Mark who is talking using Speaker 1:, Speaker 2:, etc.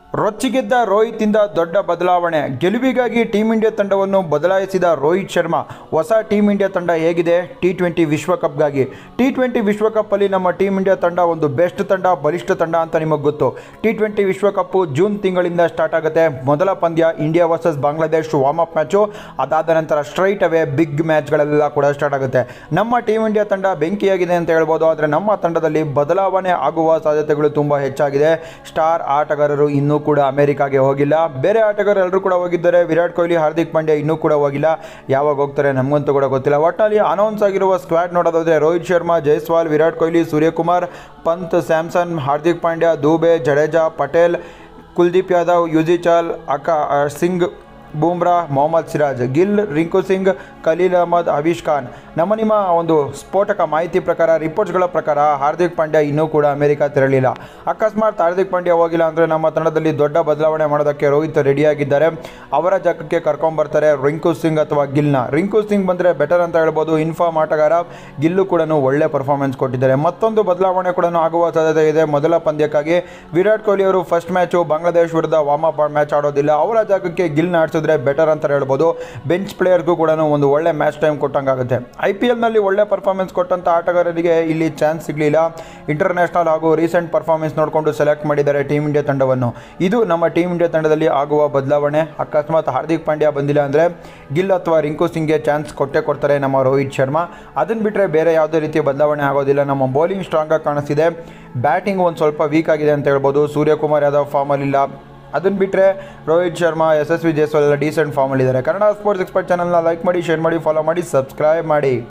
Speaker 1: ರೊಚ್ಚಿಗೆದ್ದ ರೋಹಿತಿಂದ ದೊಡ್ಡ ಬದಲಾವಣೆ ಗೆಲುವಿಗಾಗಿ ಟೀಂ ಇಂಡಿಯಾ ತಂಡವನ್ನು ಬದಲಾಯಿಸಿದ ರೋಹಿತ್ ಶರ್ಮಾ ಹೊಸ ಟೀಂ ಇಂಡಿಯಾ ತಂಡ ಹೇಗಿದೆ ಟಿ ಟ್ವೆಂಟಿ ವಿಶ್ವಕಪ್ಗಾಗಿ ಟಿ ಟ್ವೆಂಟಿ ವಿಶ್ವಕಪ್ಪಲ್ಲಿ ನಮ್ಮ ಟೀಂ ಇಂಡಿಯಾ ತಂಡ ಒಂದು ಬೆಸ್ಟ್ ತಂಡ ಬಲಿಷ್ಠ ತಂಡ ಅಂತ ನಿಮಗೆ ಗೊತ್ತು ಟಿ ಟ್ವೆಂಟಿ ವಿಶ್ವಕಪ್ಪು ಜೂನ್ ತಿಂಗಳಿಂದ ಸ್ಟಾರ್ಟ್ ಆಗುತ್ತೆ ಮೊದಲ ಪಂದ್ಯ India versus Bangladesh warm up match ಅದಾದ ನಂತರ ಸ್ಟ್ರೈಟ್ ಅವೇ ಬಿಗ್ ಮ್ಯಾಚ್ಗಳೆಲ್ಲ ಕೂಡ ಸ್ಟಾರ್ಟ್ ಆಗುತ್ತೆ ನಮ್ಮ ಟೀಂ ಇಂಡಿಯಾ ತಂಡ ಬೆಂಕಿಯಾಗಿದೆ ಅಂತ ಹೇಳ್ಬೋದು ಆದರೆ ನಮ್ಮ ತಂಡದಲ್ಲಿ ಬದಲಾವಣೆ ಆಗುವ ಸಾಧ್ಯತೆಗಳು ತುಂಬ ಹೆಚ್ಚಾಗಿದೆ ಸ್ಟಾರ್ ಆಟಗಾರರು ಇನ್ನೂ ಕೂಡ ಅಮೆರಿಕಾಗೆ ಹೋಗಿಲ್ಲ ಬೇರೆ ಆಟಗಾರರು ಎಲ್ಲರೂ ಕೂಡ ಹೋಗಿದ್ದಾರೆ ವಿರಾಟ್ ಕೊಹ್ಲಿ ಹಾರ್ದಿಕ್ ಪಾಂಡ್ಯ ಇನ್ನೂ ಕೂಡ ಹೋಗಿಲ್ಲ ಯಾವಾಗ ಹೋಗ್ತಾರೆ ನಮಗಂತೂ ಕೂಡ ಗೊತ್ತಿಲ್ಲ ಒಟ್ಟಿನಲ್ಲಿ ಅನೌನ್ಸ್ ಆಗಿರುವ ಸ್ಕ್ವಾಡ್ ನೋಡೋದಾದ್ರೆ ರೋಹಿತ್ ಶರ್ಮಾ ಜೈಸ್ವಾಲ್ ವಿರಾಟ್ ಕೊಹ್ಲಿ ಸೂರ್ಯಕುಮಾರ್ ಪಂತ್ ಸ್ಯಾಮ್ಸನ್ ಹಾರ್ದಿಕ್ ಪಾಂಡ್ಯ ದೂಬೆ ಜಡೇಜಾ ಪಟೇಲ್ ಕುಲ್ದೀಪ್ ಯಾದವ್ ಯುಜಿಚಾಲ್ ಅಕ ಸಿಂಗ್ ಬೂಮ್ರಾ ಮೊಹಮ್ಮದ್ ಸಿರಾಜ್ ಗಿಲ್ ರಿಂಕು ಸಿಂಗ್ ಖಲೀಲ್ ಅಹಮದ್ ಹವೀಶ್ ಖಾನ್ ನಮ್ಮ ನಿಮ್ಮ ಒಂದು ಸ್ಫೋಟಕ ಮಾಹಿತಿ ಪ್ರಕಾರ ರಿಪೋರ್ಟ್ಸ್ಗಳ ಪ್ರಕಾರ ಹಾರ್ದಿಕ್ ಪಾಂಡ್ಯ ಇನ್ನೂ ಕೂಡ ಅಮೆರಿಕ ತೆರಳಿಲ್ಲ ಅಕಸ್ಮಾತ್ ಹಾರ್ದಿಕ್ ಪಾಂಡ್ಯ ಹೋಗಿಲ್ಲ ಅಂದರೆ ನಮ್ಮ ತಂಡದಲ್ಲಿ ದೊಡ್ಡ ಬದಲಾವಣೆ ಮಾಡೋದಕ್ಕೆ ರೋಹಿತ್ ರೆಡಿಯಾಗಿದ್ದಾರೆ ಅವರ ಜಾಗಕ್ಕೆ ಕರ್ಕೊಂಬರ್ತಾರೆ ರಿಂಕು ಸಿಂಗ್ ಅಥವಾ ಗಿಲ್ನ ರಿಂಕು ಸಿಂಗ್ ಬಂದರೆ ಬೆಟರ್ ಅಂತ ಹೇಳ್ಬೋದು ಇನ್ಫಾರ್ಮ್ ಆಟಗಾರ ಗಿಲ್ಲು ಕೂಡ ಒಳ್ಳೆ ಪರ್ಫಾರ್ಮೆನ್ಸ್ ಕೊಟ್ಟಿದ್ದಾರೆ ಮತ್ತೊಂದು ಬದಲಾವಣೆ ಕೂಡ ಆಗುವ ಸಾಧ್ಯತೆ ಇದೆ ಮೊದಲ ಪಂದ್ಯಕ್ಕಾಗಿ ವಿರಾಟ್ ಕೊಹ್ಲಿ ಅವರು ಫಸ್ಟ್ ಮ್ಯಾಚು ಬಾಂಗ್ಲಾದೇಶ್ ವಿರುದ್ಧ ವಾರ್ಮ್ ಅಪ್ ಮ್ಯಾಚ್ ಆಡೋದಿಲ್ಲ ಅವರ ಜಾಗಕ್ಕೆ ಗಿಲ್ ಆಡಿಸಿದ್ರೆ ಬೆಟರ್ ಅಂತ ಹೇಳ್ಬೋದು ಬೆಂಚ್ ಪ್ಲೇಯರ್ಗೂ ಕೂಡ ಒಂದು ಒಳ್ಳೆ ಮ್ಯಾಚ್ ಟೈಮ್ ಕೊಟ್ಟಂಗಾಗುತ್ತೆ ಐ ಪಿ ಎಲ್ನಲ್ಲಿ ಒಳ್ಳೆ ಪರ್ಫಾರ್ಮೆನ್ಸ್ ಕೊಟ್ಟಂಥ ಆಟಗಾರರಿಗೆ ಇಲ್ಲಿ ಚಾನ್ಸ್ ಸಿಗಲಿಲ್ಲ ಇಂಟರ್ನ್ಯಾಷನಲ್ ಹಾಗೂ ರೀಸೆಂಟ್ ಪರ್ಫಾರ್ಮೆನ್ಸ್ ನೋಡಿಕೊಂಡು ಸೆಲೆಕ್ಟ್ ಮಾಡಿದ್ದಾರೆ ಟೀಮ್ ಇಂಡಿಯಾ ತಂಡವನ್ನು ಇದು ನಮ್ಮ ಟೀಮ್ ಇಂಡಿಯಾ ತಂಡದಲ್ಲಿ ಆಗುವ ಬದಲಾವಣೆ ಅಕಸ್ಮಾತ್ ಹಾರ್ದಿಕ್ ಪಾಂಡ್ಯ ಬಂದಿಲ್ಲ ಅಂದರೆ ಗಿಲ್ ಅಥವಾ ರಿಂಕು ಸಿಂಗ್ಗೆ ಚಾನ್ಸ್ ಕೊಟ್ಟೇ ಕೊಡ್ತಾರೆ ನಮ್ಮ ರೋಹಿತ್ ಶರ್ಮಾ ಅದನ್ನು ಬಿಟ್ಟರೆ ಬೇರೆ ಯಾವುದೇ ರೀತಿಯ ಬದಲಾವಣೆ ಆಗೋದಿಲ್ಲ ನಮ್ಮ ಬೌಲಿಂಗ್ ಸ್ಟ್ರಾಂಗಾಗಿ ಕಾಣಿಸ್ತಿದೆ ಬ್ಯಾಟಿಂಗ್ ಒಂದು ಸ್ವಲ್ಪ ವೀಕ್ ಆಗಿದೆ ಅಂತ ಹೇಳ್ಬೋದು ಸೂರ್ಯಕುಮಾರ್ ಯಾದವ್ ಫಾರ್ಮಲ್ಲಿಲ್ಲ ಅದನ್ನು ಬಿಟ್ಟರೆ ರೋಹಿತ್ ಶರ್ಮಾ ಎಸ್ ಎಸ್ ವಿ ಜೈಸ್ವಾಲ್ ಎಲ್ಲ ಡೀಸೆಂಟ್ ಫಾರ್ಮಲ್ಲಿದ್ದಾರೆ ಕನ್ನಡ ಸ್ಪೋರ್ಟ್ಸ್ ಎಕ್ಸ್ಪರ್ಟ್ ಚಾನಲ್ನ ಲೈಕ್ ಮಾಡಿ ಶೇರ್ ಮಾಡಿ ಫಾಲೋ ಮಾಡಿ ಸಬ್ಸ್ಕ್ರೈಬ್ ಮಾಡಿ